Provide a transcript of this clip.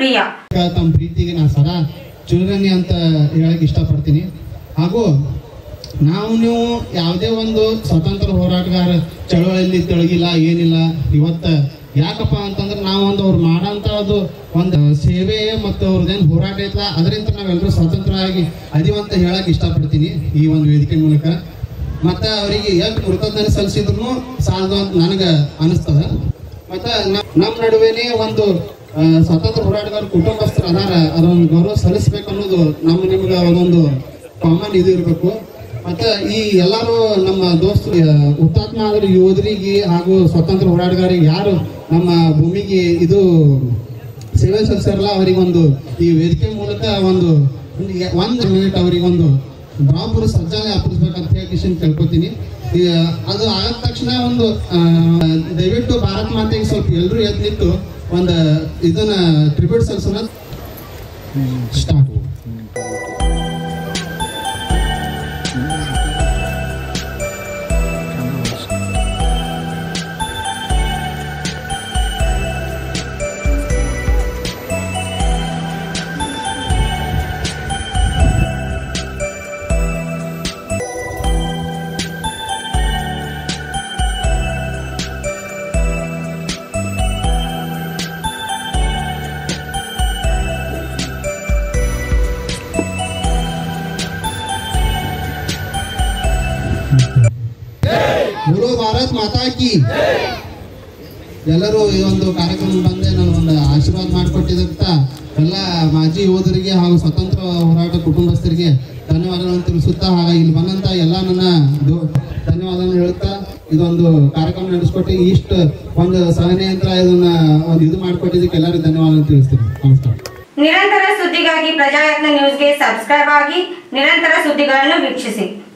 ಪ್ರಿಯಾ ತಮ್ಮ ಪ್ರೀತಿಗೆ ನಾ ಸದಾ ಚಿಲ್ಡ್ರನಿ ಅಂತ ಹೇಳಕ್ ಇಷ್ಟಪಡ್ತೀನಿ ಹಾಗೂ ನಾವು ನೀವು ಯಾವುದೇ ಒಂದು ಸ್ವತಂತ್ರ ಹೋರಾಟಗಾರ ಚಳವಳಿಯಲ್ಲಿ ತೊಳಗಿಲ್ಲ ಏನಿಲ್ಲ ಇವತ್ತ ಯಾಕಪ್ಪ ಅಂತಂದ್ರೆ ನಾವು ಒಂದು ಅವ್ರು ಮಾಡೋಂಥ ಅದು ಒಂದು ಸೇವೆ ಮತ್ತು ಅವ್ರದ್ದೇನು ಹೋರಾಟ ಐತಲ್ಲ ಅದರಿಂದ ನಾವೆಲ್ಲರೂ ಸ್ವತಂತ್ರವಾಗಿ ಅದೀವಂತ ಹೇಳಕ್ ಇಷ್ಟಪಡ್ತೀನಿ ಈ ಒಂದು ವೇದಿಕೆ ಮೂಲಕ ಮತ್ತು ಅವರಿಗೆ ಎಷ್ಟು ಕೃತಜ್ಞತೆ ಸಲ್ಲಿಸಿದ್ರು ಸಾಲದು ಅಂತ ನನಗೆ ಅನಿಸ್ತದ ಮತ್ತ ನ- ನಮ್ಮ ನಡುವೆನೇ ಒಂದು ಆ, ಸ್ವತಂತ್ರ ಹೋರಾಟಗಾರ ಕುಟುಂಬಸ್ಥರು ಅದಾರ ಅದೊಂದು ಗೌರವ ಸಲ್ಲಿಸ್ಬೇಕು ಅನ್ನೋದು ನಮ್ಮ ನಿಮ್ಗೆ ಅದೊಂದು ಕಾಮನ್ ಇದು ಇರಬೇಕು ಮತ್ತ ಈ ಎಲ್ಲರೂ ನಮ್ಮ ದೋಸ್ತರು ಆ, ಹುತಾತ್ಮ ಆದ್ರ ಯೋಧರಿಗೆ ಹಾಗೂ ಸ್ವತಂತ್ರ ಹೋರಾಟಗಾರರಿಗೆ ಯಾರು ನಮ್ಮ ಭೂಮಿಗೆ ಇದು ಸೇವೆ ಸಲ್ಲಿಸ್ಯಾರಲ್ಲ ಅವರಿಗೊಂದು ಈ ವೇದಿಕೆ ಮೂಲಕ ಒಂದು ಒಂದು- ಒಂದು ಮಿನಿಟ್ ಅವರಿಗೊಂದು ಬ್ರಾಹ್ಮರು ಸಜ್ಜಾನೆ ಅರ್ಪಿಸ್ಬೇಕಂತ ಹೇಳಿ ಕಿಶನ್ ಕೇಳ್ಕೊತೀನಿ ಈ, ಅದು ಆದ ತಕ್ಷಣ ಒಂದು ಆ, ದಯವಿಟ್ಟು ಭಾರತ್ ಮಾತೆಗೆ ಸ್ವಲ್ಪ ಎಲ್ಲರೂ ಎದ್ದು ನಿಂತು ಒಂದು ಇದನ್ನ ಟ್ರಿಬ್ಯೂಟ್ ಸಲ್ಲಿಸೋಣ ಸ್ಟಾರ್ಟ್ ಗುರು ಭಾರತ್ ಮಾತಾ ಕಿ ಎಲ್ಲರೂ ಈ ಒಂದು ಕಾರ್ಯಕ್ರಮ ಬಂದೆ ನಾನು ಒಂದು ಆಶೀರ್ವಾದ ಮಾಡಿಕೊಟ್ಟಿದಂತ ಎಲ್ಲ ಮಾಜಿ ಯೋಧರಿಗೆ ಹಾಗೂ ಸ್ವತಂತ್ರ ಹೋರಾಟ ಕುಟುಂಬಸ್ಥರಿಗೆ ಧನ್ಯವಾದಗಳನ್ನು ತಿಳಿಸುತ್ತಾ ಹಾಗೆ ಇಲ್ಲಿ ಬಂದಂತ ಎಲ್ಲ ನನ್ನ ದೋ- ಧನ್ಯವಾದಗಳನ್ನು ಹೇಳುತ್ತಾ ಇದೊಂದು ಕಾರ್ಯಕ್ರಮ ನಡೆಸ್ಕೊಟ್ಟು ಇಷ್ಟು ಒಂದು ಸಹನೆಯಂತ್ರ ಇದನ್ನ ಒಂದು ಇದು ಮಾಡಿಕೊಟ್ಟಿದ್ದಕ್ಕೆ ಎಲ್ಲರಿಗೂ ಧನ್ಯವಾದಗಳನ್ನು ತಿಳಿಸ್ತೀನಿ ನಮಸ್ಕಾರ ನಿರಂತರ ಸುದ್ದಿಗಾಗಿ ಪ್ರಜಾಯತ್ನ ನ್ಯೂಸ್ಗೆ ಸಬ್ಸ್ಕ್ರೈಬ್ ಆಗಿ ನಿರಂತರ ಸುದ್ದಿಗಳನ್ನು ವೀಕ್ಷಿಸಿ